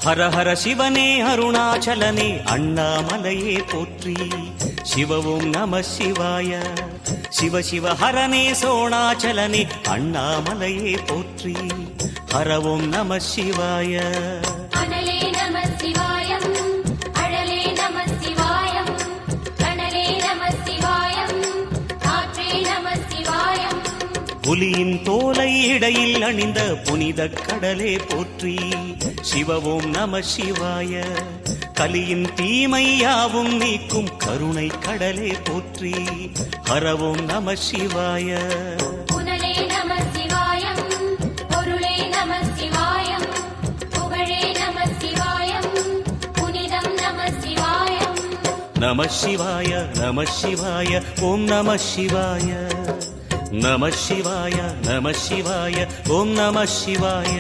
ஹர ஹர சிவனே அருணாச்சலனே அண்ணாமலையே போற்றி சிவவும் நம சிவாய சிவ சிவ ஹரனே சோணாச்சலனே அண்ணாமலையே போற்றி ஹரவும் நம சிவாய அனலே நம சிவாயம் அழலே நம சிவாயம் கனலே நம சிவாயம் காற்றே நம சிவாயம் புலியின் தோலை இடையில் அணிந்த புனித கடலே போற்றி சிவவும் நம சிவாய கலியின் தீமையாவும் நீக்கும் கருணை கடலே போற்றி ஹரவும் நம சிவாய புனலே நம சிவாயம் பொருளே நம சிவாயம் புகழே நம சிவாயம் புனிதம் நம சிவாயம் நம சிவாய நம சிவாய ஓம் நம சிவாய நம சிவாய நம சிவாய ஓம் நம சிவாய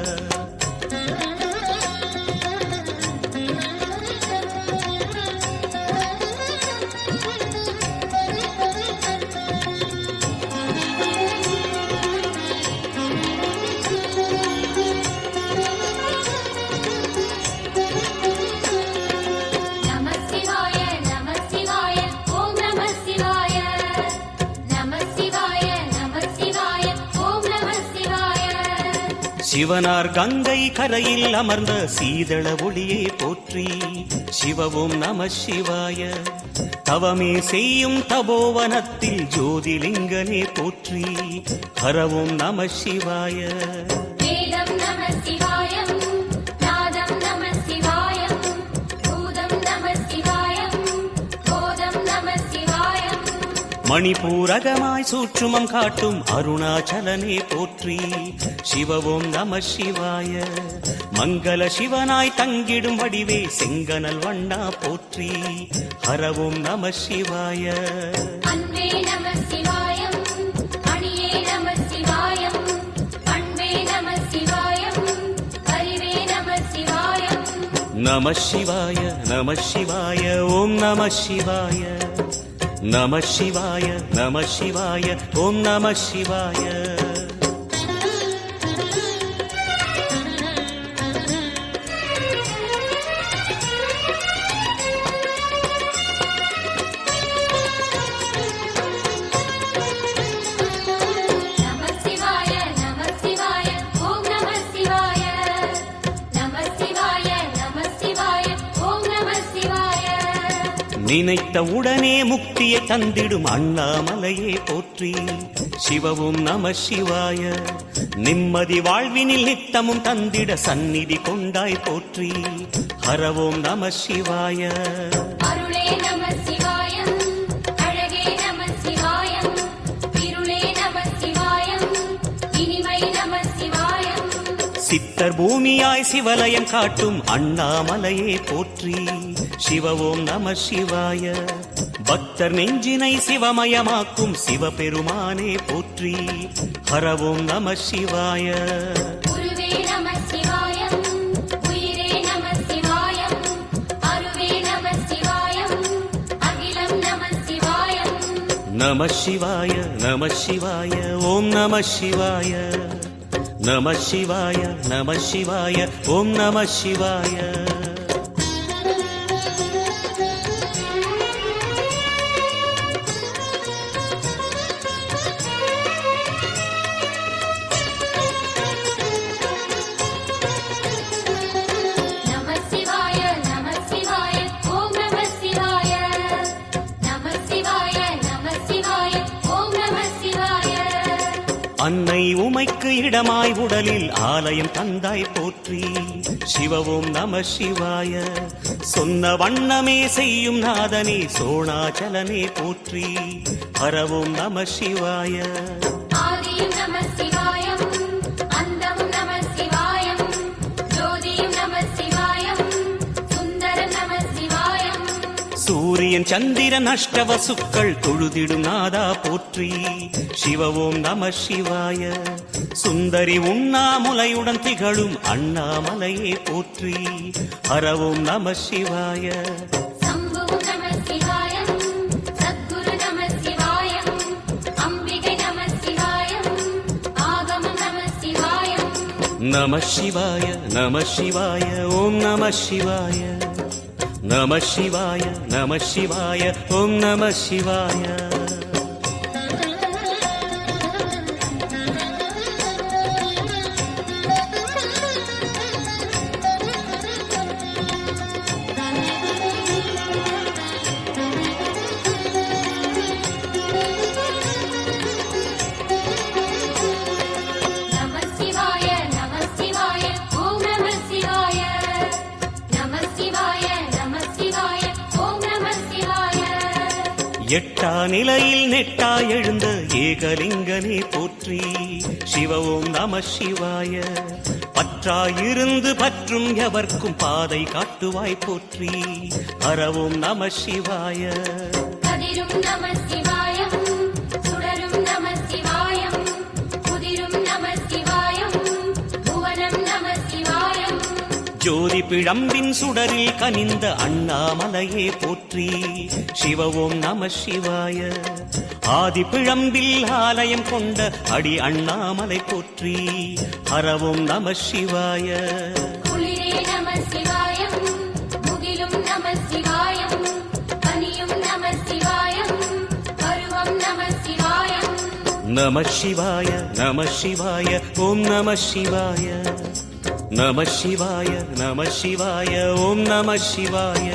நம சிவாய நம சிவாய ஓம் நம சிவாய நம சிவாய நம சிவாய ஓம் நம சிவாய சிவனார் கங்கை கரையில் அமர்ந்த சீதள ஒளியே போற்றி சிவவும் நம சிவாய தவமே செய்யும் தபோவனத்தில் ஜோதிலிங்கனே போற்றி ஹரவும் நம சிவாய வேதம் நம சிவாயம் நாதம் நம சிவாயம் பூதம் நம சிவாயம் போதம் நம சிவாயம் மணிபூரகமாய் சூற்றுமம் காட்டும் அருணாச்சலனே போற்றி சிவவும் நம சிவாய மங்கள சிவனாய் தங்கிடும் வடிவே செங்கனல் வண்ணா போற்றி ஹரவும் நம சிவாய அன்பே நம சிவாயம் அணியே நம சிவாயம் அன்பே நம சிவாயம் அறிவே நம சிவாயம் நம சிவாய நம சிவாய ஓம் நம சிவாய நம சிவாய நம சிவாய ஓம் நம சிவாய நம சிவாய நம சிவாய ஓம் நம சிவாய நம சிவாய நம சிவாய ஓம் நம சிவாய நினைத்த உடனே முக்தியை தந்திடும் அண்ணாமலையே போற்றி சிவவும் நம சிவாய நிம்மதி வாழ்வினில் நித்தமும் தந்திட சந்நிதி கொண்டாய் போற்றி ஹரவோம் நம சிவாய அருளே நம சிவாயம் அழகே நம சிவாயம் இருளே நம சிவாயம் இனிமை நம சிவாயம் சித்தர் பூமியாய் சிவலயம் காட்டும் அண்ணாமலையே போற்றி சிவவோம் நம சிவாய பக்தர் நெஞ்சினை சிவமயமாக்கும் சிவபெருமானே போற்றி ஹரவோம் நம சிவாய குருவே நம சிவாயம் உயிரே நம சிவாயம் அருவே நம சிவாயம் அகிலம் நம சிவாயம் நம சிவாய நம சிவாய ஓம் நம சிவாய நம சிவாய நம சிவாய ஓம் நம சிவாய நம சிவாய நம சிவாய ஓம் நம சிவாய நம சிவாய நம சிவாய ஓம் நம சிவாய அன்னை உமைக்கு இடமாய் உடலில் ஆலயம் தந்தாய் போற்றி சிவவும் நம சிவாய சொன்ன வண்ணமே செய்யும் நாதனே சோணாச்சலனே போற்றி ஹரவும் நம சிவாய ஆதியும் நம சிவாயம் அந்தமும் நம சிவாயம் ஜோதியும் நம சிவாயம் சுந்தரம் நம சிவாயம் சூரியன் சந்திரன் அஷ்டவசுக்கள் தொழுதிடும் நாதா போற்றி சிவவோம் நம சிவாய சுந்தரி உண்ணாமுலையுடன் திகழும் அண்ணாமலையே போற்றி ஹரவோம் நம சிவாய சம்புவும் நம சிவாயம் சத்குரு நம சிவாயம் அம்பிகை நம சிவாயம் ஆகமம் நம சிவாயம் நம சிவாய நம சிவாய ஓம் நம சிவாய நம சிவாய நம சிவாய ஓம் நம சிவாய நம சிவாய நம சிவாய ஓம் நம சிவாய நம சிவாய நம சிவாய ஓம் நம சிவாய எட்டா நிலையில் நெட்டா எழுந்த ஏகலிங்கனே போற்றி சிவ ஓம் நம சிவாய பற்றாயிருந்து பற்றும் எவர்க்கும் பாதை காட்டுவாய் போற்றி ஹரவோம் நம சிவாய கதிரும் நம சிவாயம் சுடரும் நம சிவாயம் குதிரும் நம சிவாயம் புவனம் நம சிவாயம் ஜோதி பிழம்பின் சுடரில் கனிந்த அண்ணாமலையே போற்றி சிவ ஓம் நம சிவாய ஆதி பிழம்பில் ஆலயம் கொண்ட அடி அண்ணாமலை போற்றி ஹரவோம் நம சிவாய குளிரே நம சிவாயம் முகிலும் நம சிவாயம் பனியும் நம சிவாயம் பருவம் நம சிவாயம் நம சிவாய நம சிவாய ஓம் நம சிவாய நம சிவாய நம சிவாய ஓம் நம சிவாய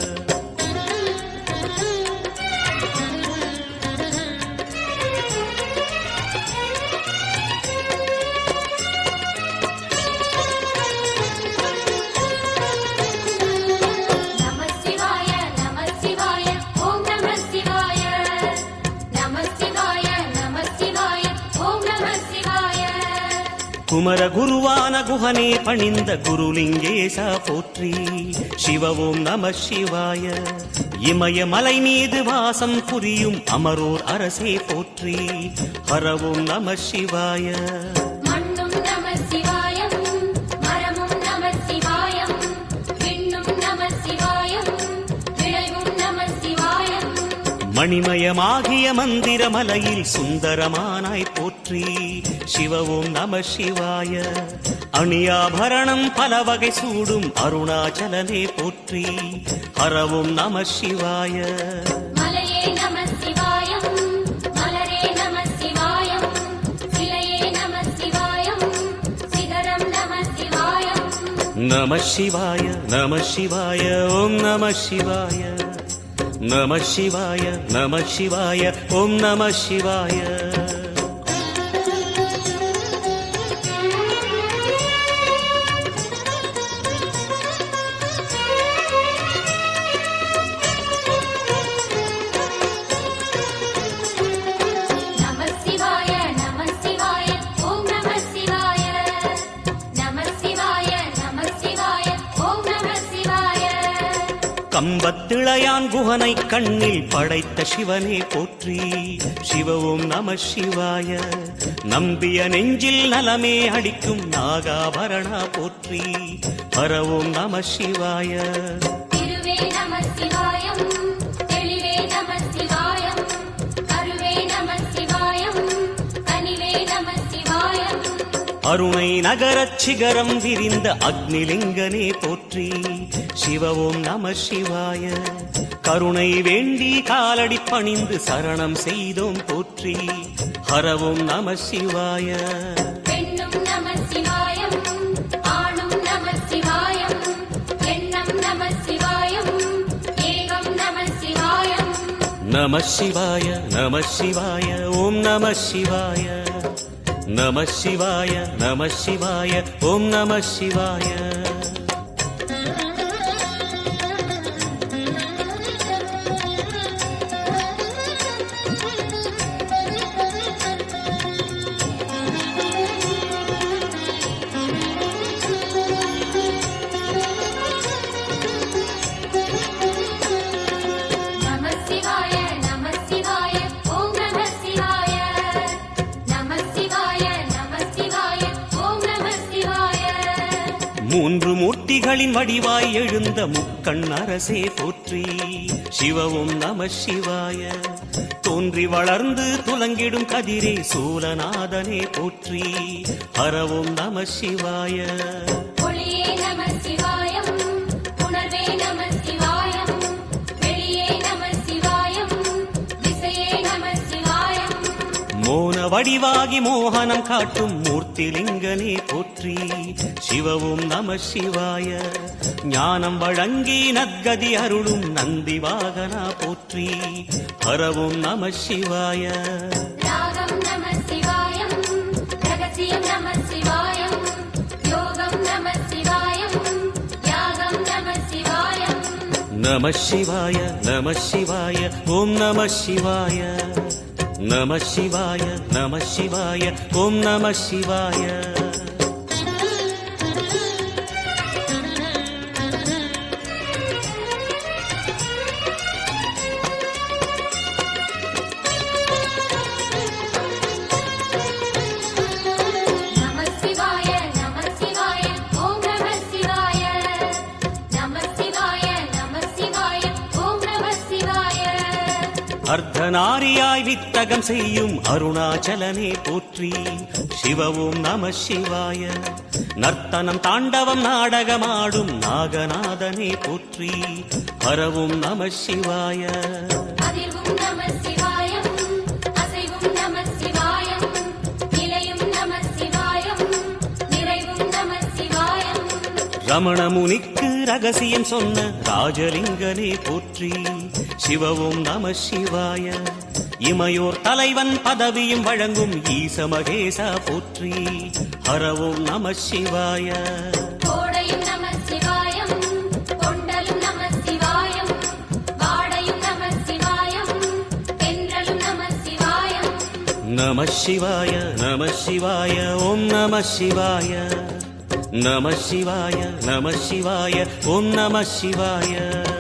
நம சிவாய நம சிவாய ஓம் நம சிவாய நம சிவாய நம சிவாய ஓம் நம சிவாய குமர குருவான குஹனே பணிந்த குருலிங்கேசா போற்றி சிவ ஓம் நம சிவாய இமய மலை மீது வாசம் புரியும் அமரோர் அரசே போற்றி ஹரவோம் நம சிவாய மண்ணும் நம சிவாயம் மரமும் நம சிவாயம் விண்ணும் நம சிவாயம் விளைவும் நம சிவாயம் மணிமயமாகிய மந்திர மலையில் சுந்தரமானாய் போற்றி சிவ ஓம் நம சிவாய அணியாபரணம் பல வகை சூடும் அருணாச்சலனே போற்றி ஹரவோம் நம சிவாய மலையே நம சிவாயம் மலரே நம சிவாயம் சிலையே நம சிவாயம் சிகரம் நம சிவாயம் நம சிவாய நம சிவாய ஓம் நம சிவாய நம சிவாய நம சிவாய ஓம் நம சிவாய நம சிவாய நம சிவாய ஓம் நம சிவாய நம சிவாய நம சிவாய ஓம் நம சிவாய கம்பத்திளையான் குகனை கண்ணில் படைத்த சிவனே போற்றி சிவ ஓம் நம சிவாய நம்பிய நெஞ்சில் நலமே அடிக்கும் நாகாபரணா போற்றி ஹர ஓம் நம சிவாய திருவே நம சிவாயம் தெளிவே நம சிவாயம் கருவே நம சிவாயம் கனிவே நம சிவாயம் அருணை நகரச் சிகரம் விரிந்த அக்னிலிங்கனே போற்றி சிவ ஓம் நம சிவாய கருணை வேண்டி காலடி பணிந்து சரணம் செய்தோம் போற்றி ஹரவோம் நம சிவாய பெண்ணும் நம சிவாயம் ஆணும் நம சிவாயம் எண்ணம் நம சிவாயம் ஏகம் நம சிவாயம் நம சிவாய நம சிவாய ஓம் நம சிவாய நம சிவாய நம சிவாய ஓம் நம சிவாய நம சிவாய நம சிவாய ஓம் நம சிவாய நம சிவாய நம சிவாய ஓம் நம சிவாய மூன்று மூர்த்திகளின் வடிவாய் எழுந்த முக்கண் அரசே போற்றி சிவவும் நம சிவாய தோன்றி வளர்ந்து துலங்கிடும் கதிரே சூலநாதனே போற்றி ஹரவும் நம சிவாய ஒளியே நம சிவாயம் உணர்வே நம சிவாயம் வெளியே நம சிவாயம் திசையே நம சிவாயம் மோன வடிவாகி மோகனம் காட்டும் மூர்த்திலிங்கனே போற்றி சிவவும் நம சிவாய ஞானம் வழங்கி நத்கதி அருளும் நந்தி வாகனா போற்றி ஹரவும் நம சிவாய ராகம் நம சிவாயம் ரகசியம் நம சிவாயம் யோகம் நம சிவாயம் யாகம் நம சிவாயம் நம சிவாய நம சிவாய ஓம் நம சிவாய நம சிவாய நம சிவாய ஓம் நம சிவாய நம சிவாய நம சிவாய ஓம் நம சிவாய நம சிவாய நம சிவாய ஓம் நம சிவாய அர்த்தநாரியாய் வித்தகம் செய்யும் அருணாச்சலனே போற்றி சிவவும் நம சிவாய நர்த்தனம் தாண்டவம் நாடகமாடும் நாகநாதனே போற்றி ஹரவும் நம சிவாய அதிர்வும் நம சிவாயம் அசைவும் நம சிவாயம் நிலையும் நம சிவாயம் நிறைவும் நம சிவாயம் ரமண முனிக்கு ரகசியம் சொன்ன ராஜலிங்கனே போற்றி சிவவும் நம சிவாய இமையோர் தலைவன் பதவியும் வழங்கும் ஈச மகேசா போற்றி ஹரவும் நம சிவாய கோடையும் நம சிவாயம் கொண்டலும் நம சிவாயம் வாடையும் நம சிவாயம் தென்றலும் நம சிவாயம் நம சிவாய நம சிவாய ஓம் நம சிவாய நம சிவாய நம சிவாய ஓம் நம சிவாய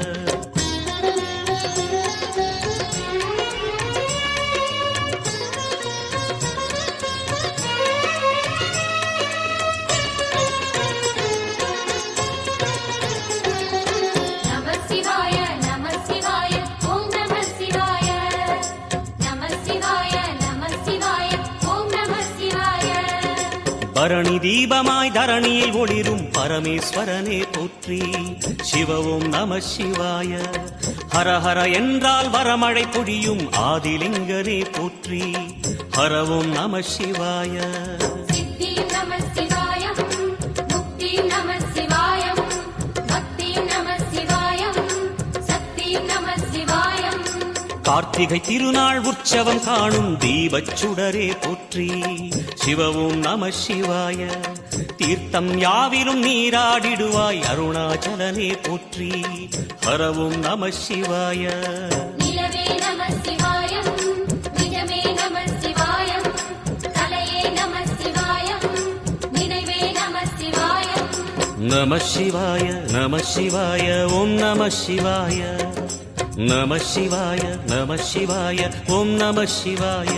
நம சிவாய நம சிவாய ஓம் நம சிவாய நம சிவாய நம சிவாய ஓம் நம சிவாய பரணி தீபமாய் தரணியில் ஒளிரும் பரமேஸ்வரனே போற்றி சிவவும் நம சிவாய ஹர ஹர என்றால் வரமழை பொழியும் ஆதிலிங்கனே போற்றி ஹரவும் நம சிவாய சித்தியும் நம சிவாயம் முக்தியும் நம சிவாயம் பக்தியும் நம சிவாயம் சக்தியும் நம சிவாயம் கார்த்திகை திருநாள் உற்சவம் காணும் தீபச் சுடரே போற்றி சிவவும் நம சிவாய தீர்த்தம் யாவிலும் நீராடிடுவாய் அருணாச்சலனே போற்றி ஹரவும் நம சிவாய நிலவே நம சிவாயம் நிஜமே நம சிவாயம் கலையே நம சிவாயம் நினைவே நம சிவாயம் நம சிவாய நம சிவாய ஓம் நம சிவாய நம சிவாய நம சிவாய ஓம் நம சிவாய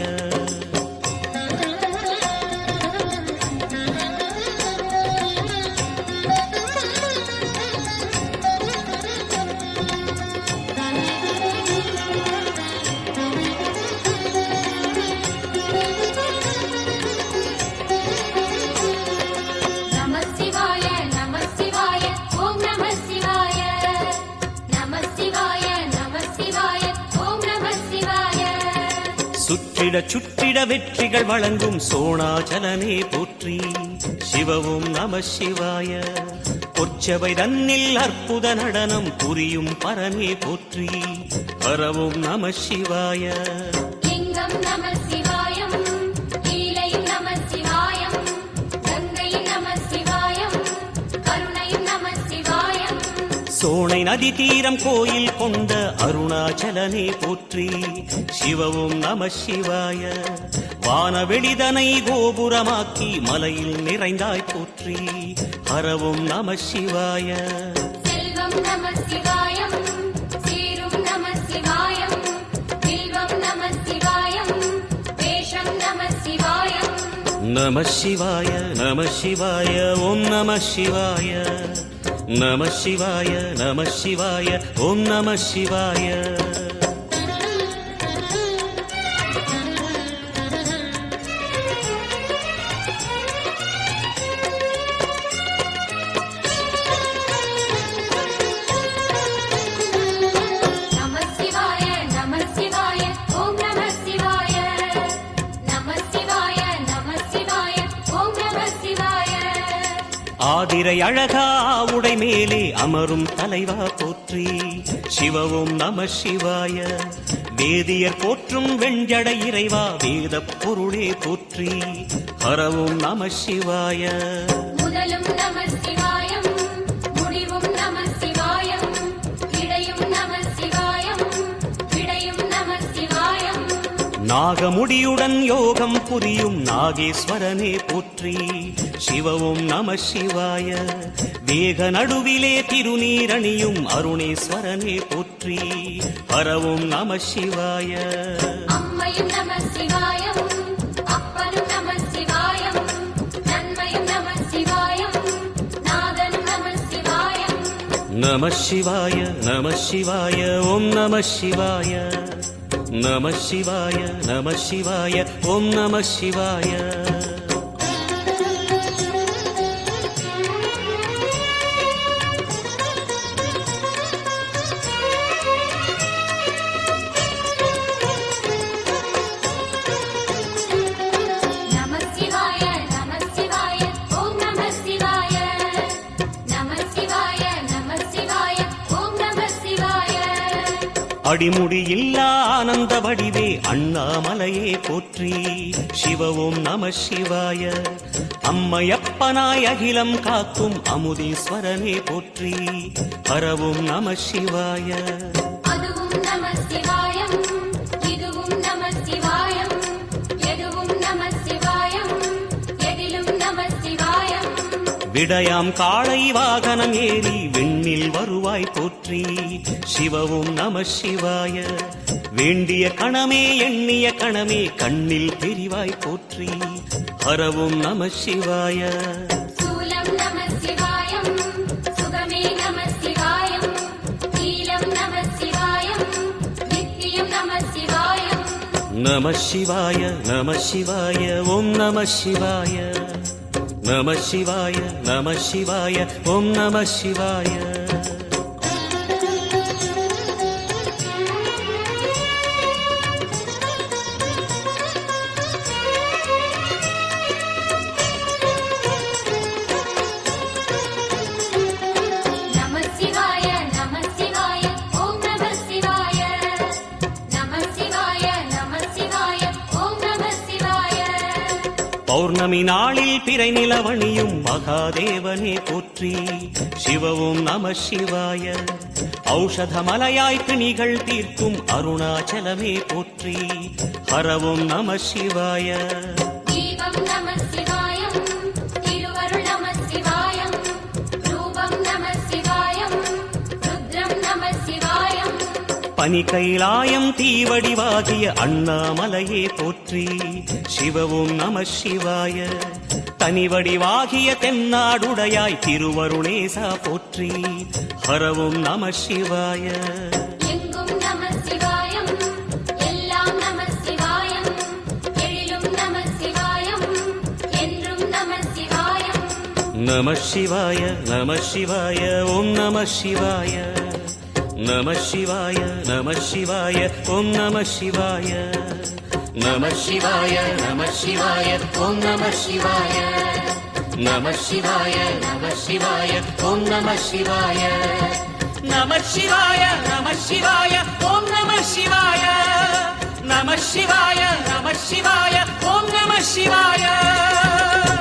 நம சிவாய நம சிவாய ஓம் நம சிவாய நம சிவாய நம சிவாய ஓம் நம சிவாய சுற்றிட சுற்றிட வெற்றிகள் வழங்கும் சோணாச்சலனே போற்றி சிவவும் நம சிவாய பொற்சபை தன்னில் அற்புத நடனம் புரியும் பரனே போற்றி பரவும் நம சிவாய லிங்கம் நம சிவாயம் லீலையும் நம சிவாயம் கங்கையும் நம சிவாயம் கருணையும் நம சிவாயம் சோனை நதி தீரம் கோயில் கொண்ட அருணாச்சலனே போற்றி சிவவும் நம சிவாய வானவெளிதனை கோபுரமாக்கி மலையில் நிறைந்தாய் போற்றி ஹரவும் நம சிவாய செல்வம் நம சிவாயம் சீரும் நம சிவாயம் வில்வம் நம சிவாயம் வேஷம் நம சிவாயம் நம சிவாய நம சிவாய ஓம் நம சிவாய நம சிவாய நம சிவாய ஓம் நம சிவாய நம சிவாய நம சிவாய ஓம் நம சிவாய நம சிவாய நம சிவாய ஓம் நம சிவாய ஆதிரை அழகா உடை மேலே அமரும் தலைவா போற்றி சிவவும் நம சிவாய வேதியர் போற்றும் வெண்ஜடை இறைவா வேத பொருளே போற்றி ஹரவும் நம சிவாய முதலும் நம சிவாயம் முடிவும் நம சிவாயம் இடையும் நம சிவாயம் விடையும் நம சிவாயம் நாகமுடியுடன் யோகம் புரியும் நாகேஸ்வரனே போற்றி சிவவும் நம சிவாய வேக நடுவிலே திருநீரணியும் அருணேஸ்வரனே போற்றி ஹரவும் நம சிவாய அம்மையும் நம சிவாயம் அப்பனும் நம சிவாயம் நன்மையும் நம சிவாயம் நாதனும் நம சிவாயம் நம சிவாய நம சிவாய ஓம் நம சிவாய நம சிவாய நம சிவாய ஓம் நம சிவாய நம சிவாய நம சிவாய ஓம் நம சிவாய நம சிவாய நம சிவாய ஓம் நம சிவாய அடிமுடி இல்லா ஆனந்த வடிவே அண்ணாமலையே போற்றி சிவவும் நம சிவாய அம்மையப்பனாய் அகிலம் காக்கும் அமுதீஸ்வரனே போற்றி ஹரவும் நம சிவாய அதுவும் நம சிவாயம் இதுவும் நம சிவாயம் எதுவும் நம சிவாயம் எதிலும் நம சிவாயம் விடயாம் காளை வாகனம் ஏறி விண்ணில் வருவாய் போற்றி சிவவும் நம சிவாய வேண்டிய கணமே எண்ணிய கணமே கண்ணில் தெரிவாய் போற்றி ஹரவும் நம சிவாய சூலம் நம சிவாயம் சுகமே நம சிவாயம் நீலம் நம சிவாயம் நித்தியம் நம சிவாயம் நம சிவாய நம சிவாய ஓம் நம சிவாய நம சிவாய நம சிவாய ஓம் நம சிவாய நம சிவாய நம சிவாய ஓம் நம சிவாய நம சிவாய நம சிவாய ஓம் நம சிவாய பௌர்ணமி நாளில் பிறை நிலவணியும் மகாதேவனே போற்றி சிவவும் நம சிவாய ஔஷதமலையாய் பிணிகள் தீர்க்கும் அருணாச்சலமே போற்றி ஹரவும் நம சிவாய தீபம் நம சிவாயம் திருவருள் நம சிவாயம் ரூபம் நம சிவாயம் ருத்ரம் நம சிவாயம் பனி கைலாயம் தீவடிவாகிய அண்ணாமலையே போற்றி சிவவும் நம சிவாய தனிவடிவாகிய தென்னாடுடையாய் திருவருணேசா போற்றி ஹரவும் நம சிவாய எங்கும் நம சிவாயம் எல்லாம் நம சிவாயம் எழிலும் நம சிவாயம் என்றும் நம சிவாயம் நம சிவாய நம சிவாய ஓம் நம சிவாய நம சிவாய நம சிவாய ஓம் நம சிவாய நம சிவாய நம சிவாய ஓம் நம சிவாய நம சிவாய நம சிவாய ஓம் நம சிவாய நம சிவாய நம சிவாய ஓம் நம சிவாய நம சிவாய நம சிவாய ஓம் நம சிவாய